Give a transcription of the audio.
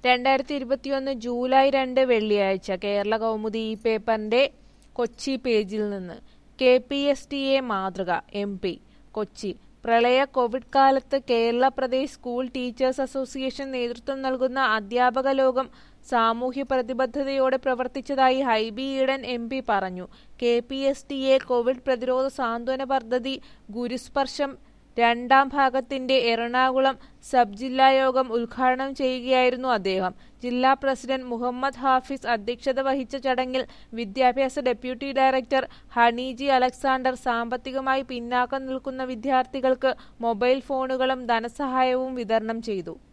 രണ്ടായിരത്തി ഇരുപത്തിയൊന്ന് ജൂലൈ രണ്ട് വെള്ളിയാഴ്ച കേരള കൗമുദി ഈ പേപ്പറിന്റെ കൊച്ചി പേജിൽ നിന്ന് K P S T A മാതൃക എം പി കൊച്ചി പ്രളയ കോവിഡ് കാലത്ത് Kerala Pradesh school teachers association നേതൃത്വം നൽകുന്ന അധ്യാപക ലോകം സാമൂഹ്യ പ്രതിബദ്ധതയോടെ പ്രവർത്തിച്ചതായി ഹൈബി ഈഡൻ എം പി പറഞ്ഞു K P S T A Covid പ്രതിരോധ സാന്ത്വന പദ്ധതി ഗുരുസ്പർശം രണ്ടാം ഭാഗത്തിന്റെ എറണാകുളം സബ് ജില്ലാ യോഗം ഉദ്ഘാടനം ചെയ്യുകയായിരുന്നു അദ്ദേഹം ജില്ലാ പ്രസിഡന്റ് മുഹമ്മദ് ഹാഫിസ് അധ്യക്ഷത വഹിച്ച ചടങ്ങിൽ വിദ്യാഭ്യാസ ഡെപ്യൂട്ടി ഡയറക്ടർ ഹണീജി അലക്സാണ്ടർ സാമ്പത്തികമായി പിന്നാക്കം നിൽക്കുന്ന വിദ്യാർത്ഥികൾക്ക് മൊബൈൽ ഫോണുകളും ധനസഹായവും വിതരണം ചെയ്തു